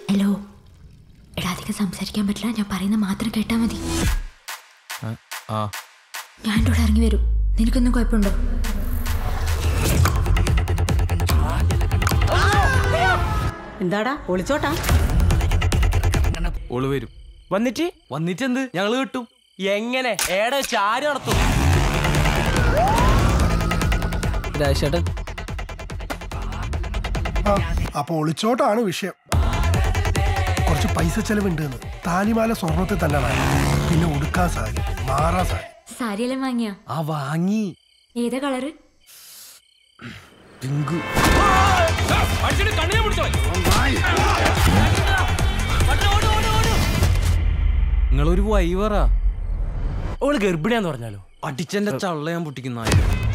hello എടാ അധികം സംസാരിക്കാൻ പറ്റില്ല ഞാൻ പറയുന്നത് മാത്രം കേട്ടാ മതി ആ ഞാൻ എൻ്റെ കൂടെ ഇറങ്ങി വരും നിനക്കൊന്നും കുഴപ്പമുണ്ടോ എന്താടാ ഒളിച്ചോട്ടാ ഓള് വരും വന്നിട്ട് വന്നിട്ട് എന്ത് ഞങ്ങള് കിട്ടും എങ്ങനെ ഏടെ വെച്ച് ആര് നടത്തും രാജേട്ടൻ ആ അപ്പൊ ഒളിച്ചോട്ടാണ് വിഷയം കുറച്ച് പൈസ ചെലവുണ്ട് എന്ന് താലിമാല സ്വർണത്തിൽ തന്നെ വേണം പിന്നെ ഉടുക്കാൻ സാരി മാറാ സാരി സാരിയെല്ലാം വാങ്ങിയാ ആ വാങ്ങി ഏതാ കളറ് പിങ്കു നിങ്ങളൊരു വൈവറാ ഓള് ഗർഭിണിയാന്ന് പറഞ്ഞാലോ അടിച്ചെന്റെ ചള്ള ഞാൻ പൊട്ടിക്കുന്ന